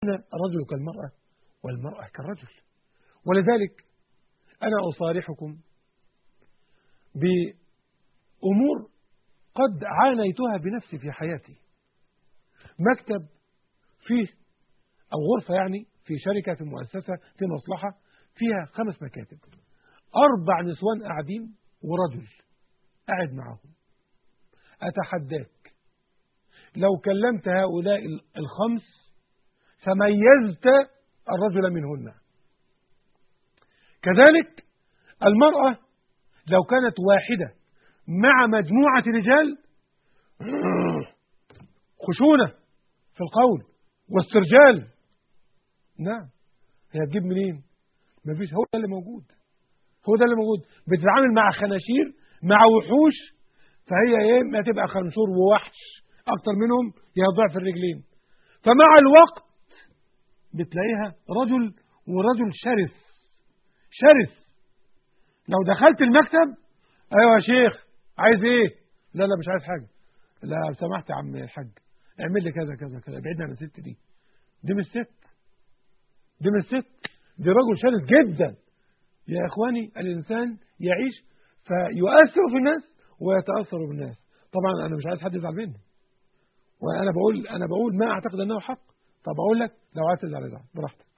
الرجل كالمرأة والمرأة كالرجل ولذلك أنا أصارحكم بأمور قد عانيتها بنفسي في حياتي مكتب فيه أو غرفة يعني في شركة في مؤسسة في مصلحة فيها خمس مكاتب أربع نسوان قاعدين ورجل قاعد معهم أتحداك لو كلمت هؤلاء الخمس فميزت الرجل منهن كذلك المرأة لو كانت واحدة مع مجموعة رجال خشونة في القول واسترجال نعم هي هتجيب منين مفيش هو ده اللي موجود هو ده اللي موجود بتتعامل مع خناشير مع وحوش فهي ايه ما تبقى خنشور ووحش اكتر منهم يا ضعف الرجلين فمع الوقت بتلاقيها رجل ورجل شرس شرس لو دخلت المكتب ايوه يا شيخ عايز ايه لا لا مش عايز حاجه لا سمحت يا عم الحاج اعمل لي كذا كذا كذا ابعدنا عن الست دي دي مش ست دي مش ست دي رجل شرس جدا يا اخواني الانسان يعيش فيؤثر في الناس ويتاثر بالناس طبعا انا مش عايز حد يزعل مني وانا بقول انا بقول ما اعتقد انه حق طب اقول لك لو عايز تزعل ازعل براحتك